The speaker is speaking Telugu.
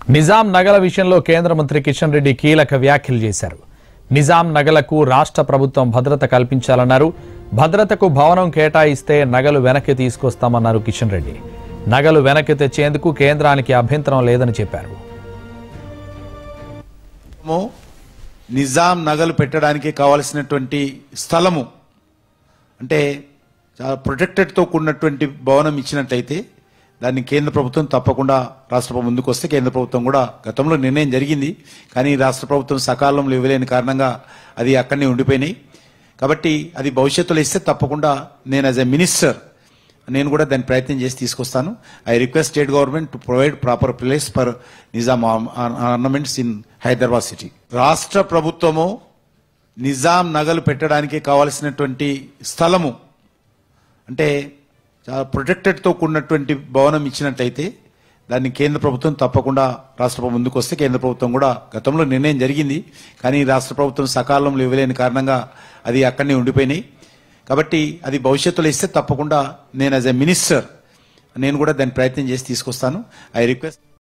నిజాం నగల విషయంలో కేంద్ర మంత్రి కిషన్ రెడ్డి కీలక వ్యాఖ్యలు చేశారు నిజాం నగలకు రాష్ట్ర ప్రభుత్వం భద్రత కల్పించాలన్నారు భద్రతకు భవనం కేటాయిస్తే నగలు వెనక్కి తీసుకొస్తామన్నారు కిషన్ రెడ్డి నగలు వెనక్కి తెచ్చేందుకు కేంద్రానికి అభ్యంతరం లేదని చెప్పారు ము నిజాం నగలు పెట్టడానికి కావలసినటువంటి స్థలము అంటే చాలా ప్రొటెక్టెడ్తో కూడినటువంటి భవనం ఇచ్చినట్లయితే దాన్ని కేంద్ర ప్రభుత్వం తప్పకుండా రాష్ట్ర ప్రభుత్వం ముందుకు వస్తే కేంద్ర ప్రభుత్వం కూడా గతంలో నిర్ణయం జరిగింది కానీ రాష్ట్ర ప్రభుత్వం సకాలంలో ఇవ్వలేని కారణంగా అది అక్కడనే ఉండిపోయినాయి కాబట్టి అది భవిష్యత్తులో ఇస్తే తప్పకుండా నేను యాజ్ ఎ మినిస్టర్ నేను కూడా దాని ప్రయత్నం చేసి తీసుకొస్తాను I request state government to provide proper place for Nizam ornaments in Hyderabad city రాష్ట్ర ప్రభుత్వము నిజాం నగలు పెట్టడానికి కావలసినటువంటి స్థలము అంటే చాలా ప్రొటెక్టెడ్తో కూడినటువంటి భవనం ఇచ్చినట్లయితే దాన్ని కేంద్ర ప్రభుత్వం తప్పకుండా రాష్ట్ర ప్రభుత్వం ముందుకు వస్తే కేంద్ర ప్రభుత్వం కూడా గతంలో నిర్ణయం జరిగింది కానీ రాష్ట్ర ప్రభుత్వం సకాలంలో ఇవ్వలేని కారణంగా అది అక్కడనే ఉండిపోయినాయి కాబట్టి అది భవిష్యత్తులో ఇస్తే తప్పకుండా నేను యాజ్ ఎ మినిస్టర్ నేను కూడా దాని ప్రయత్నం చేసి తీసుకొస్తాను ఐ రిక్వెస్ట్